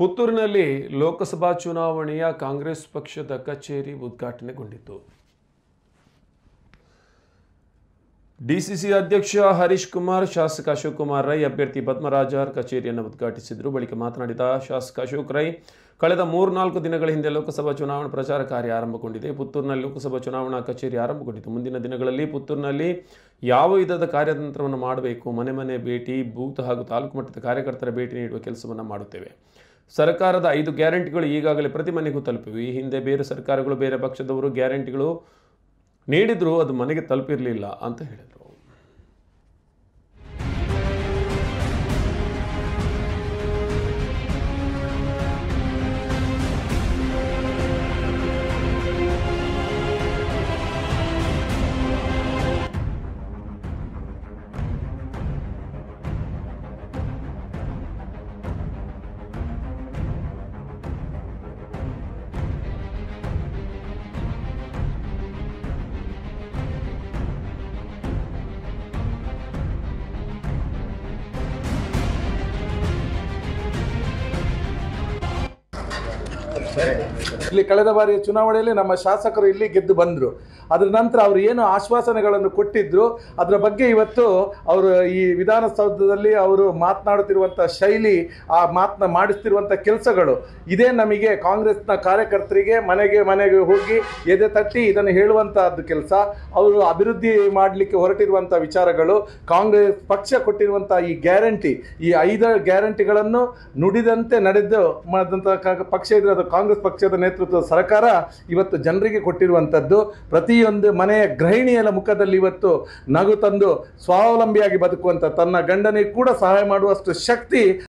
ಪುತ್ತೂರಿನಲ್ಲಿ ಲೋಕಸಭಾ ಚುನಾವಣೆಯ ಕಾಂಗ್ರೆಸ್ ಪಕ್ಷದ ಕಚೇರಿ ಉದ್ಘಾಟನೆಗೊಂಡಿತು ಡಿಸಿಸಿ ಅಧ್ಯಕ್ಷ ಹರೀಶ್ ಕುಮಾರ್ ಶಾಸಕ ಅಶೋಕ್ ಕುಮಾರ್ ರೈ ಅಭ್ಯರ್ಥಿ ಪದ್ಮರಾಜರ್ ಕಚೇರಿಯನ್ನು ಉದ್ಘಾಟಿಸಿದರು ಬಳಿಕ ಮಾತನಾಡಿದ ಶಾಸಕ ಅಶೋಕ್ ರೈ ಕಳೆದ ಮೂರ್ನಾಲ್ಕು ದಿನಗಳ ಹಿಂದೆ ಲೋಕಸಭಾ ಚುನಾವಣಾ ಪ್ರಚಾರ ಕಾರ್ಯ ಆರಂಭಗೊಂಡಿದೆ ಪುತ್ತೂರಿನಲ್ಲಿ ಲೋಕಸಭಾ ಚುನಾವಣಾ ಕಚೇರಿ ಆರಂಭಗೊಂಡಿತು ಮುಂದಿನ ದಿನಗಳಲ್ಲಿ ಪುತ್ತೂರಿನಲ್ಲಿ ಯಾವ ವಿಧದ ಕಾರ್ಯತಂತ್ರವನ್ನು ಮಾಡಬೇಕು ಮನೆ ಮನೆ ಭೇಟಿ ಬೂತ್ ಹಾಗೂ ತಾಲೂಕು ಮಟ್ಟದ ಕಾರ್ಯಕರ್ತರ ಭೇಟಿ ನೀಡುವ ಕೆಲಸವನ್ನು ಮಾಡುತ್ತೇವೆ ಸರ್ಕಾರದ ಐದು ಗ್ಯಾರಂಟಿಗಳು ಈಗಾಗಲೇ ಪ್ರತಿ ಮನೆಗೂ ತಲುಪಿವೆ ಈ ಹಿಂದೆ ಬೇರೆ ಸರ್ಕಾರಗಳು ಬೇರೆ ಪಕ್ಷದವರು ಗ್ಯಾರಂಟಿಗಳು ನೀಡಿದ್ರು ಅದು ಮನೆಗೆ ತಲುಪಿರಲಿಲ್ಲ ಅಂತ ಹೇಳಿದರು ಇಲ್ಲಿ ಕಳೆದ ಬಾರಿ ಚುನಾವಣೆಯಲ್ಲಿ ನಮ್ಮ ಶಾಸಕರು ಇಲ್ಲಿ ಗೆದ್ದು ಬಂದರು ಅದರ ನಂತರ ಅವರು ಏನು ಆಶ್ವಾಸನೆಗಳನ್ನು ಕೊಟ್ಟಿದ್ರು ಅದರ ಬಗ್ಗೆ ಇವತ್ತು ಅವರು ಈ ವಿಧಾನಸೌಧದಲ್ಲಿ ಅವರು ಮಾತನಾಡುತ್ತಿರುವಂಥ ಶೈಲಿ ಆ ಮಾತನ್ನ ಮಾಡಿಸ್ತಿರುವಂಥ ಕೆಲಸಗಳು ಇದೇ ನಮಗೆ ಕಾಂಗ್ರೆಸ್ನ ಕಾರ್ಯಕರ್ತರಿಗೆ ಮನೆಗೆ ಮನೆಗೆ ಹೋಗಿ ಎದೆ ತಟ್ಟಿ ಇದನ್ನು ಹೇಳುವಂತಹದ್ದು ಕೆಲಸ ಅವರು ಅಭಿವೃದ್ಧಿ ಮಾಡಲಿಕ್ಕೆ ಹೊರಟಿರುವಂಥ ವಿಚಾರಗಳು ಕಾಂಗ್ರೆಸ್ ಪಕ್ಷ ಕೊಟ್ಟಿರುವಂಥ ಈ ಗ್ಯಾರಂಟಿ ಈ ಐದು ಗ್ಯಾರಂಟಿಗಳನ್ನು ನುಡಿದಂತೆ ನಡೆದು ಮಾಡಿದಂಥ ಕ- ಪಕ್ಷ ಇದ್ರೆ ಅದು ಕಾಂಗ್ರೆಸ್ ಪಕ್ಷದ ನೇತೃತ್ವದ ಸರ್ಕಾರ ಇವತ್ತು ಜನರಿಗೆ ಕೊಟ್ಟಿರುವಂಥದ್ದು ಪ್ರತಿಯೊಂದು ಮನೆಯ ಗೃಹಿಣಿಯರ ಮುಖದಲ್ಲಿ ಇವತ್ತು ನಗು ತಂದು ಸ್ವಾವಲಂಬಿಯಾಗಿ ಬದುಕುವಂಥ ತನ್ನ ಗಂಡನಿಗೆ ಕೂಡ ಸಹಾಯ ಮಾಡುವಷ್ಟು ಶಕ್ತಿ